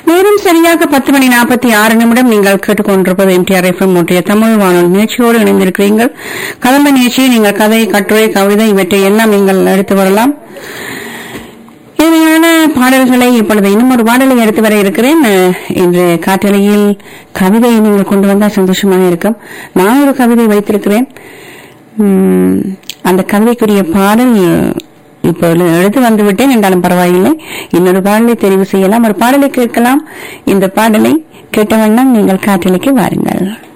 நேரம் சரியாக பத்து மணி நாற்பத்தி ஆறு நிமிடம் நீங்கள் கேட்டுக்கொண்டிருப்பது எம்டிஆர் எஃப்எம் ஒன்றிய தமிழ் வானொலி நிகழ்ச்சியோடு இணைந்திருக்கிறீர்கள் கலந்த நிகழ்ச்சியை நீங்கள் கதை கட்டுரை கவிதை இவற்றை எல்லாம் நீங்கள் எடுத்து வரலாம் இனிமையான பாடல்களை இப்பொழுது இன்னும் ஒரு பாடலை எடுத்து வர இருக்கிறேன் அஹ், இன்று காற்றலையில் கவிதையை நீங்கள் கொண்டு வந்தால் சந்தோஷமாக இருக்கும் நான் ஒரு கவிதை வைத்திருக்கிறேன் உம், அந்த கவிதைக்குரிய பாடல் இப்போ எடுத்து வந்து விட்டேன் என்றாலும் பரவாயில்லை இன்னொரு பாடலை தெரிவு செய்யலாம் ஒரு பாடலை கேட்கலாம் இந்த பாடலை கேட்ட வண்ணம் நீங்கள் காற்றலைக்கு வாருங்கள்